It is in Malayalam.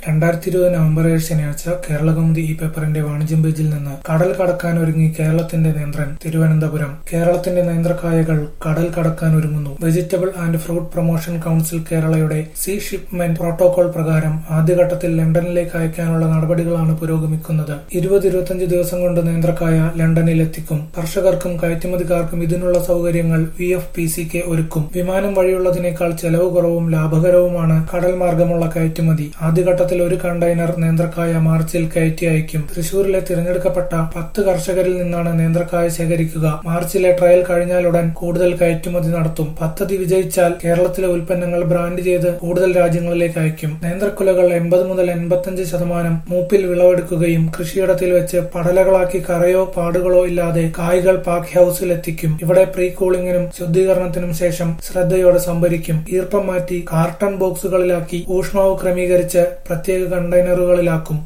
രണ്ടായിരത്തി ഇരുപത് നവംബർ ഏഴ് ശനിയാഴ്ച കേരളകൗമുദി ഈ പേപ്പറിന്റെ വാണിജ്യം പേജിൽ നിന്ന് കടൽ കടക്കാനൊരുങ്ങി കേരളത്തിന്റെ നേന്ത്രൻ തിരുവനന്തപുരം കേരളത്തിന്റെ നേന്ത്രക്കായകൾ കടൽ കടക്കാൻ ഒരുങ്ങുന്നു vegetable and fruit promotion council കേരളയുടെ സീ ഷിപ്മെന്റ് പ്രോട്ടോകോൾ പ്രകാരം ആദ്യഘട്ടത്തിൽ ലണ്ടനിലേക്ക് അയക്കാനുള്ള നടപടികളാണ് പുരോഗമിക്കുന്നത് ഇരുപത് ഇരുപത്തിയഞ്ച് ദിവസം കൊണ്ട് നേന്ത്രക്കായ ലണ്ടനിൽ എത്തിക്കും കർഷകർക്കും കയറ്റുമതിക്കാർക്കും ഇതിനുള്ള സൗകര്യങ്ങൾ V F P C K ഒരുക്കും വിമാനം വഴിയുള്ളതിനേക്കാൾ ചെലവ് കുറവും ലാഭകരവുമാണ് കടൽ മാർഗമുള്ള കയറ്റുമതി ആദ്യഘട്ടത്തിൽ ഒരു കണ്ടെയ്നർ നേന്ത്രക്കായ മാർച്ചിൽ കയറ്റി അയക്കും തൃശൂരിലെ തിരഞ്ഞെടുക്കപ്പെട്ട പത്ത് കർഷകരിൽ നിന്നാണ് നേന്ത്രക്കായ ശേഖരിക്കുക മാർച്ചിലെ ട്രയൽ കഴിഞ്ഞാലുടൻ കൂടുതൽ കയറ്റുമതി നടത്തും പദ്ധതി വിജയിച്ചാൽ കേരളത്തിലെ ഉൽപ്പന്നങ്ങൾ ബ്രാൻഡ് ചെയ്ത് കൂടുതൽ രാജ്യങ്ങളിലേക്ക് അയക്കും നേന്ത്രക്കുലകൾ എൺപത് മുതൽ എൺപത്തിയഞ്ച് ശതമാനം മൂപ്പിൽ വിളവെടുക്കുകയും കൃഷിയിടത്തിൽ വെച്ച് പടലകളാക്കി കറയോ പാടുകളോ ഇല്ലാതെ കായ്കൾ പാക്ക് ഹൌസിൽ എത്തിക്കും ഇവിടെ പ്രീ കൂളിംഗിനും ശുദ്ധീകരണത്തിനും ശേഷം ശ്രദ്ധയോടെ സംഭരിക്കും ഈർപ്പം മാറ്റി കാർട്ടൺ ബോക്സുകളിലാക്കി ഊഷ്മാവ് ക്രമീകരിച്ച് പ്രത്യേക കണ്ടെയ്നറുകളിലാക്കും